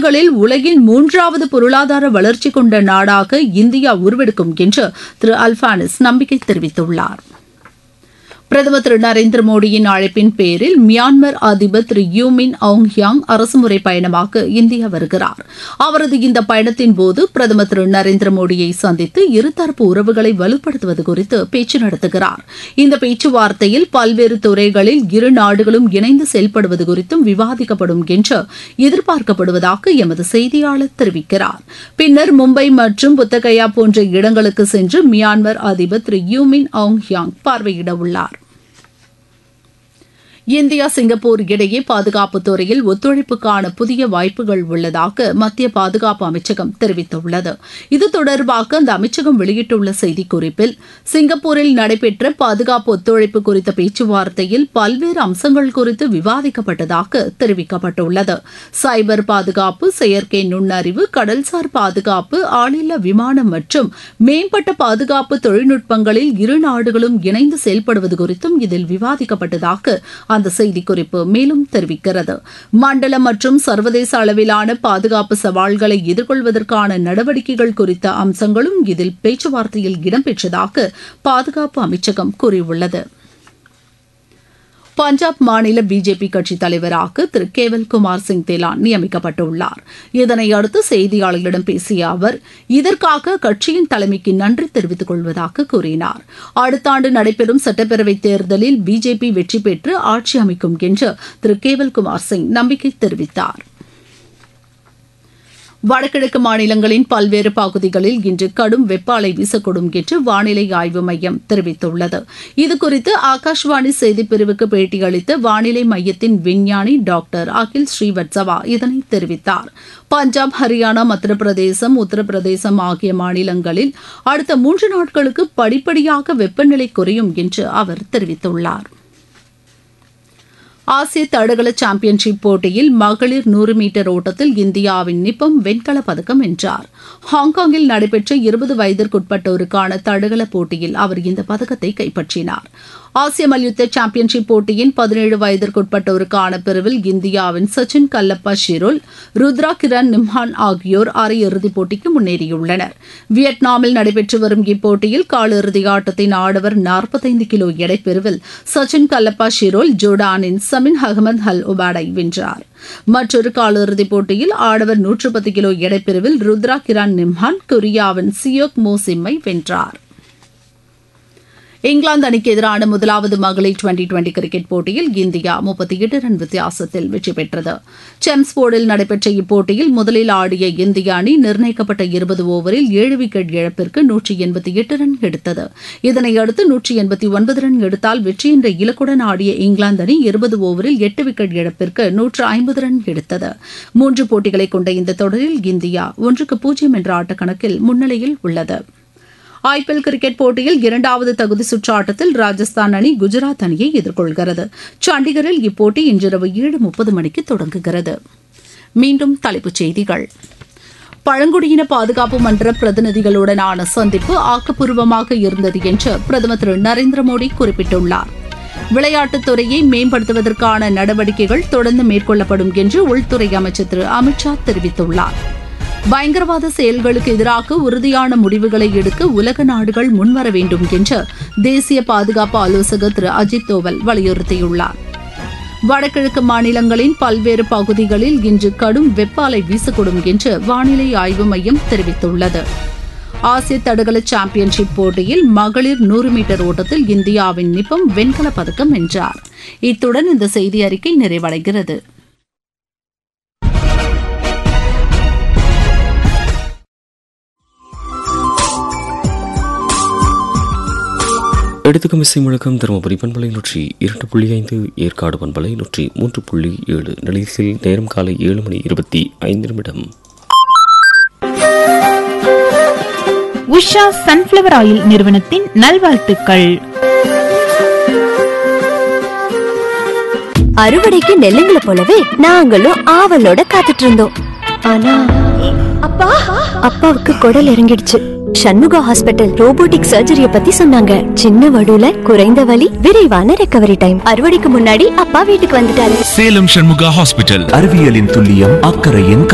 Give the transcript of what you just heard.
ஆண்டுகளில் உலகின் மூன்றாவது பொருளாதார வளர்ச்சி கொண்ட நாடாக இந்தியா உருவெடுக்கும் என்று திரு அல்பானிஸ் நம்பிக்கை தெரிவித்துள்ளார் பிரதமர் திரு நரேந்திர மோடியின் அழைப்பின் பேரில் மியான்மர் அதிபர் திரு யூமின் அவுங் யாங் அரசுமுறை பயணமாக இந்தியா வருகிறார் அவரது இந்த பயணத்தின் போது பிரதமர் திரு நரேந்திர மோடியை சந்தித்து இருதரப்பு உறவுகளை வலுப்படுத்துவது குறித்து பேச்சு நடத்துகிறார் இந்த பேச்சுவார்த்தையில் பல்வேறு துறைகளில் இரு நாடுகளும் இணைந்து செயல்படுவது குறித்தும் விவாதிக்கப்படும் என்று எதிர்பார்க்கப்படுவதாக எமது செய்தியாளர் தெரிவிக்கிறார் பின்னர் மும்பை மற்றும் புத்தகயா போன்ற இடங்களுக்கு சென்று மியான்மர் அதிபர் திரு யூமின் அவுங் யாங் பார்வையிட உள்ளார் இந்தியா சிங்கப்பூர் இடையே பாதுகாப்பு துறையில் ஒத்துழைப்புக்கான புதிய வாய்ப்புகள் உள்ளதாக மத்திய பாதுகாப்பு அமைச்சகம் தெரிவித்துள்ளது இது தொடர்பாக அந்த அமைச்சகம் வெளியிட்டுள்ள செய்திக்குறிப்பில் சிங்கப்பூரில் நடைபெற்ற பாதுகாப்பு ஒத்துழைப்பு குறித்த பேச்சுவார்த்தையில் பல்வேறு அம்சங்கள் குறித்து விவாதிக்கப்பட்டதாக தெரிவிக்கப்பட்டுள்ளது சைபர் பாதுகாப்பு செயற்கை நுண்ணறிவு கடல்சார் பாதுகாப்பு ஆளில்லா விமானம் மற்றும் மேம்பட்ட பாதுகாப்பு தொழில்நுட்பங்களில் இரு நாடுகளும் இணைந்து செயல்படுவது குறித்தும் இதில் விவாதிக்கப்பட்டதாக அந்த செய்திக்குறிப்பு மேலும் தெரிவிக்கிறது மண்டல மற்றும் சர்வதேச அளவிலான பாதுகாப்பு சவால்களை எதிர்கொள்வதற்கான நடவடிக்கைகள் குறித்த அம்சங்களும் இதில் பேச்சுவார்த்தையில் இடம்பெற்றதாக பாதுகாப்பு அமைச்சகம் கூறியுள்ளது பஞ்சாப் மாநில பிஜேபி கட்சித் தலைவராக திரு கேவல் குமார் சிங் தெலான் நியமிக்கப்பட்டுள்ளார் இதனையடுத்து செய்தியாளர்களிடம் பேசிய அவர் இதற்காக கட்சியின் தலைமைக்கு நன்றி தெரிவித்துக் கொள்வதாக கூறினார் அடுத்த ஆண்டு நடைபெறும் சட்டப்பேரவைத் தேர்தலில் பிஜேபி வெற்றி பெற்று ஆட்சி அமைக்கும் என்று திரு கேவல் குமார் சிங் நம்பிக்கை தெரிவித்தார் வடகிழக்கு மாநிலங்களின் பல்வேறு பகுதிகளில் இன்று கடும் வெப்ப அலை வீசக்கூடும் என்று வானிலை ஆய்வு மையம் தெரிவித்துள்ளது இதுகுறித்து ஆகாஷ்வாணி செய்திப்பிரிவுக்கு பேட்டியளித்த வானிலை மையத்தின் விஞ்ஞானி டாக்டர் அகில் ஸ்ரீவத்சவா இதனை தெரிவித்தார் பஞ்சாப் ஹரியானா மத்திய பிரதேசம் உத்தரப்பிரதேசம் ஆகிய மாநிலங்களில் அடுத்த மூன்று நாட்களுக்கு படிப்படியாக வெப்பநிலை குறையும் என்று அவர் தெரிவித்துள்ளார் ஆசிய தடகள சாம்பியன்ஷிப் போட்டியில் மகளிர் நூறு மீட்டர் ஓட்டத்தில் இந்தியாவின் நிப்பம் வெண்கலப் பதக்கம் வென்றார் ஹாங்காங்கில் நடைபெற்ற இருபது வயதிற்குட்பட்டோருக்கான தடகள போட்டியில் அவர் இந்த பதக்கத்தை கைப்பற்றினார் ஆசிய மல்யுத்த சாம்பியன்ஷிப் போட்டியின் பதினேழு வயதிற்குட்பட்டோருக்கான பிரிவில் இந்தியாவின் சச்சின் கல்லப்பா ஷிரோல் ருத்ரா கிரண் நிம்ஹான் ஆகியோர் அரையிறுதிப் போட்டிக்கு முன்னேறியுள்ளனர் வியட்நாமில் நடைபெற்று வரும் இப்போட்டியில் காலிறுதி ஆட்டத்தின் ஆடவர் நாற்பத்தைந்து கிலோ எடை பிரிவில் சச்சின் கல்லப்பா ஷிரோல் ஜோர்டானின் சமின் அகமது அல் உபாடை வென்றார் மற்றொரு காலிறுதிப் போட்டியில் ஆடவர் நூற்று பத்து கிலோ எடைப்பிரிவில் ருத்ரா கிரான் நிம்ஹான் கொரியாவின் சியோக் மோசிம்மை வென்றார் இங்கிலாந்து அணிக்கு எதிரான முதலாவது மகளிர் டுவெண்டி டுவெண்டி கிரிக்கெட் போட்டியில் இந்தியா முப்பத்தி எட்டு ரன் வித்தியாசத்தில் வெற்றி பெற்றது செம்ஸ்போர்டில் நடைபெற்ற இப்போட்டியில் முதலில் ஆடிய இந்திய அணி நிர்ணயிக்கப்பட்ட இருபது ஓவரில் ஏழு விக்கெட் இழப்பிற்கு நூற்றி எண்பத்தி எட்டு ரன் எடுத்தது இதனையடுத்து நூற்றி எண்பத்தி ஒன்பது ரன் எடுத்தால் வெற்றி என்ற இலக்குடன் ஆடிய இங்கிலாந்து அணி இருபது ஓவரில் எட்டு விக்கெட் இழப்பிற்கு நூற்று ஐம்பது ரன் எடுத்தது மூன்று போட்டிகளை கொண்ட இந்த தொடரில் இந்தியா ஒன்றுக்கு பூஜ்ஜியம் என்ற ஆட்டக்கணக்கில் முன்னிலையில் உள்ளது ஐபிஎல் கிரிக்கெட் போட்டியில் இரண்டாவது தகுதி சுற்று ஆட்டத்தில் ராஜஸ்தான் அணி குஜராத் அணியை எதிர்கொள்கிறது சண்டிகரில் இப்போட்டி இன்றிரவு ஏழு முப்பது மணிக்கு தொடங்குகிறது மீண்டும் தலைப்புச் செய்திகள் பழங்குடியின பாதுகாப்பு மன்ற பிரதிநிதிகளுடனான சந்திப்பு ஆக்கப்பூர்வமாக இருந்தது என்று பிரதமர் திரு நரேந்திர மோடி குறிப்பிட்டுள்ளார் விளையாட்டுத் துறையை மேம்படுத்துவதற்கான நடவடிக்கைகள் தொடர்ந்து மேற்கொள்ளப்படும் என்று உள்துறை அமைச்சர் திரு அமித்ஷா தெரிவித்துள்ளார் பயங்கரவாத செயல்களுக்கு எதிராக உறுதியான முடிவுகளை எடுக்க உலக நாடுகள் முன்வர வேண்டும் என்று தேசிய பாதுகாப்பு ஆலோசகர் திரு அஜித் தோவல் வலியுறுத்தியுள்ளார் வடகிழக்கு மாநிலங்களின் பல்வேறு பகுதிகளில் இன்று கடும் வெப்ப அலை வீசக்கூடும் என்று வானிலை ஆய்வு மையம் தெரிவித்துள்ளது ஆசிய தடகள சாம்பியன்ஷிப் போட்டியில் மகளிர் நூறு மீட்டர் ஓட்டத்தில் இந்தியாவின் நிப்பம் வெண்கலப் பதக்கம் வென்றார் இத்துடன் இந்த செய்தி அறிக்கை நிறைவடைகிறது எடுத்துக்கும் இசை முழக்கம் தருமபுரி பண்பலை நூற்றி இரண்டு புள்ளி ஐந்து ஏற்காடு பண்பலை நூற்றி மூன்று புள்ளி ஏழு நிலையத்தில் நேரம் காலை ஏழு மணி இருபத்தி ஐந்து நிமிடம் உஷா சன்ஃப்ளவர் ஆயில் நிறுவனத்தின் நல்வாழ்த்துக்கள் அறுவடைக்கு நெல்லுங்களை போலவே நாங்களும் ஆவலோட காத்துட்டு இருந்தோம் ஆனா அப்பா அப்பாவுக்கு குடல் இறங்கிடுச்சு சண்முகா ஹாஸ்பிட்டல் ரோபோட்டிக் சர்ஜரிய பத்தி சொன்னாங்க சின்ன வடுல குறைந்த வலி விரைவான ரெக்கவரி டைம் அறுவடைக்கு முன்னாடி அப்பா வீட்டுக்கு வந்துட்டாரு சேலம் சண்முகா ஹாஸ்பிட்டல் அறிவியலின் துல்லியம் அக்கறையின்